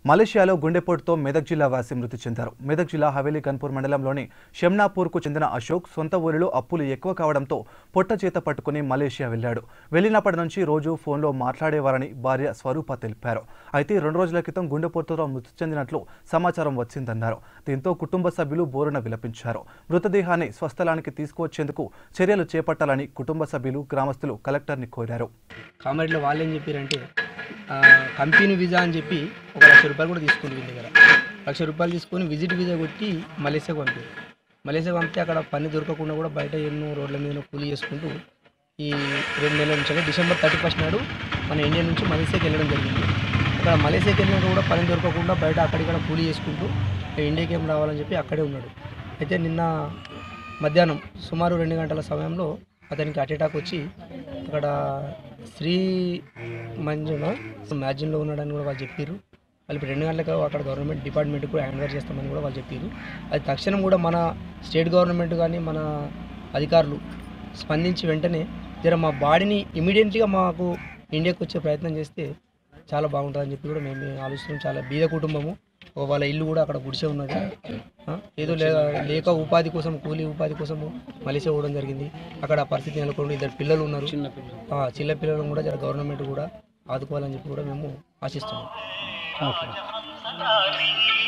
మలేషియాలో గుండెపోటుతో మెదక్ జిల్లా వాసి మృతి చెందారు మెదక్ జిల్లా హవేలీ కన్పూర్ మండలంలోని షెమ్నాపూర్కు చెందిన అశోక్ సొంత ఊరిలో అప్పులు ఎక్కువ కావడంతో పొట్ట చేత పట్టుకుని మలేషియా వెళ్లాడు వెళ్లినప్పటి నుంచి రోజు ఫోన్లో మాట్లాడేవారని భార్య స్వరూప తెలిపారు అయితే రెండు రోజుల క్రితం గుండెపోటుతో మృతి చెందినట్లు సమాచారం వచ్చిందన్నారు దీంతో కుటుంబ సభ్యులు బోరున విలపించారు మృతదేహాన్ని స్వస్థలానికి తీసుకువచ్చేందుకు చర్యలు చేపట్టాలని కుటుంబ సభ్యులు గ్రామస్తులు కలెక్టర్ని కోరారు కామెడీలో వాళ్ళు ఏం చెప్పారంటే ఆ, కంపెనీ వీజా అని చెప్పి ఒక లక్ష రూపాయలు కూడా తీసుకుంది వీళ్ళ దగ్గర లక్ష రూపాయలు తీసుకొని విజిట్ వీజా కొట్టి మలేషియాకు పంపారు మలేషియాకు పంపితే అక్కడ పని దొరకకుండా కూడా బయట ఎన్నో రోడ్ల మీద కూలీ చేసుకుంటూ ఈ రెండు నెలల నుంచి అంటే డిసెంబర్ థర్టీ ఫస్ట్ నాడు మన ఇండియా నుంచి మలేషియాకి వెళ్ళడం జరిగింది అక్కడ మలేషియాకి వెళ్ళినాక కూడా పని దొరకకుండా బయట అక్కడిక్కడ కూలీ చేసుకుంటూ ఇండియాకి ఏం రావాలని చెప్పి అక్కడే ఉన్నాడు అయితే నిన్న మధ్యాహ్నం సుమారు రెండు గంటల సమయంలో అతనికి హార్ట్ అటాక్ వచ్చి అక్కడ శ్రీ మంజున మ్యాజిన్లో ఉన్నాడని కూడా వాళ్ళు చెప్పారు వాళ్ళు ఇప్పుడు రెండు గంటలకు అక్కడ గవర్నమెంట్ డిపార్ట్మెంట్ కూడా హ్యాండ్ ఓవర్ చేస్తామని కూడా వాళ్ళు చెప్పారు అది తక్షణం కూడా మన స్టేట్ గవర్నమెంట్ కానీ మన అధికారులు స్పందించి వెంటనే జర మా బాడీని ఇమీడియట్గా మాకు ఇండియాకి వచ్చే ప్రయత్నం చేస్తే చాలా బాగుంటుందని చెప్పి కూడా మేము ఆలోచిస్తున్నాం చాలా బీద కుటుంబము ఓ వాళ్ళ ఇల్లు కూడా అక్కడ గుడిసే ఉన్నది ఆ, ఏదో లే లేక ఉపాధి కోసం కూలీ ఉపాధి కోసము మలేషియా పోవడం జరిగింది అక్కడ ఆ పరిస్థితి నెలకొని ఇద్దరు పిల్లలు ఉన్నారు ఆ, చిన్న పిల్లలను కూడా జర గవర్నమెంట్ కూడా ఆదుకోవాలని చెప్పి కూడా మేము ఆశిస్తున్నాం ఓకే